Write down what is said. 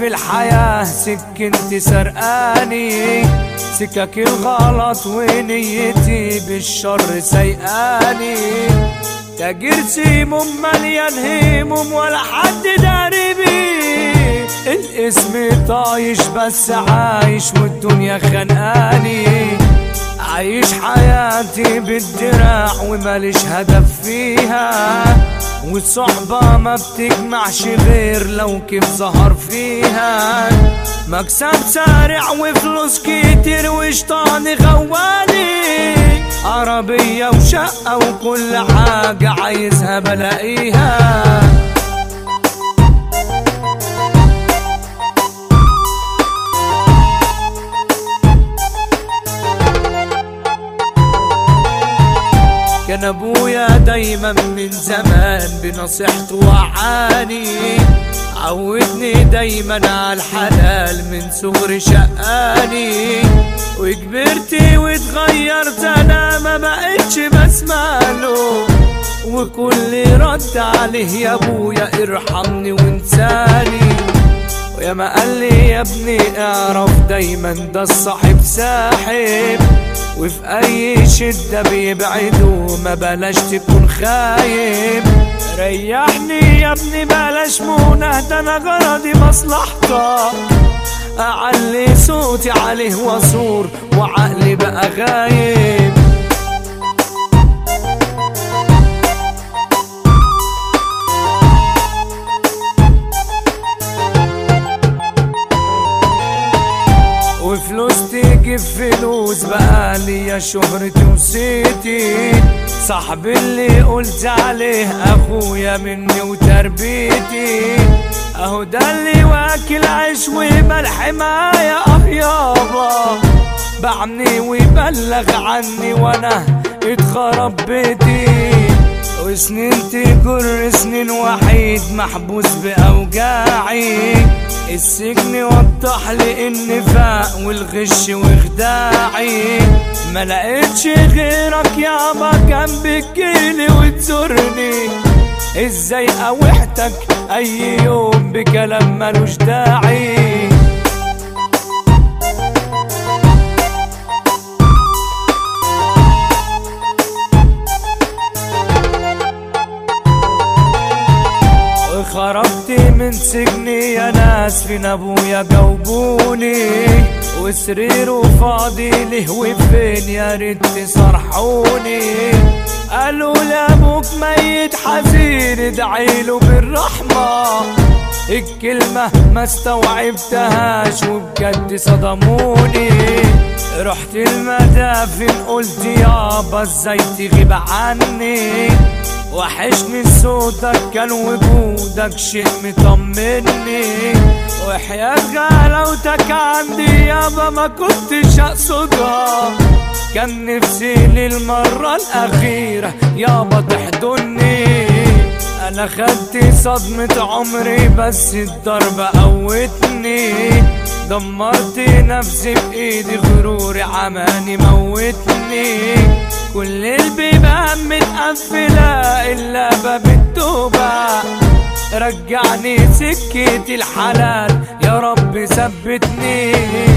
في الحياة سكنتي سرقاني سكك الغلط ونيتي بالشر سيقاني تاجر سيموم مليان هموم ولا حد داري بيه الاسم طايش بس عايش والدنيا خانقاني عايش حياتي بالدراع وماليش هدف فيها والصحبة ما بتجمعش غير لو كيف ظهر فيها مكسب سارع وفلوس كتير وشطان غوالي عربية وشقة وكل حاجة عايزها بلاقيها كان ابويا دايما من زمان بنصيحته وعاني عودني دايما على الحلال من صغري شقاني وكبرت واتغيرت انا ما بقتش بسمع له وكل رد عليه يا ابويا ارحمني وانساني ويا ما قال لي يا ابني اعرف دايما ده الصاحب ساحب وفي اي شدة بيبعدوا ما بلاش تكون خايب ريحني يا ابني بلاش منى ده انا غرضي مصلحتك اعلي صوتي عليه واصور وعقلي بقى غايب وفلوس تجيب فلوس بقى ليا شهرتي وصيتي صاحبي اللي قلت عليه اخويا مني وتربيتي اهو ده اللي واكل عيش وملح معايا اه يابا بعني ويبلغ عني وانا اتخرب بيتي وسنين تجر سنين وحيد محبوس بأوجاعي السجن وضح لي النفاق والغش وخداعي ما لقيتش غيرك يابا كان بتجيلي وتزورني ازاي قاوحتك اي يوم بكلام ملوش داعي خرجت من سجني يا ناس فين ابويا جاوبوني وسريره فاضي لهو فين يا ريت تصرحوني قالوا لابوك ميت حزين ادعيله بالرحمة الكلمة ما استوعبتهاش وبجد صدموني رحت المدافن قلت يابا ازاي تغيب عني وحشني صوتك كان وجودك شيء مطمني وحياة غلاوتك عندي يابا ما كنتش اقصدها كان نفسي للمرة الأخيرة يابا تحضني أنا خدت صدمة عمري بس الضرب قوتني دمرت نفسي بإيدي غروري عماني موتني كل البيبان متقفلة إلا باب التوبة رجعني سكتي الحلال يا رب ثبتني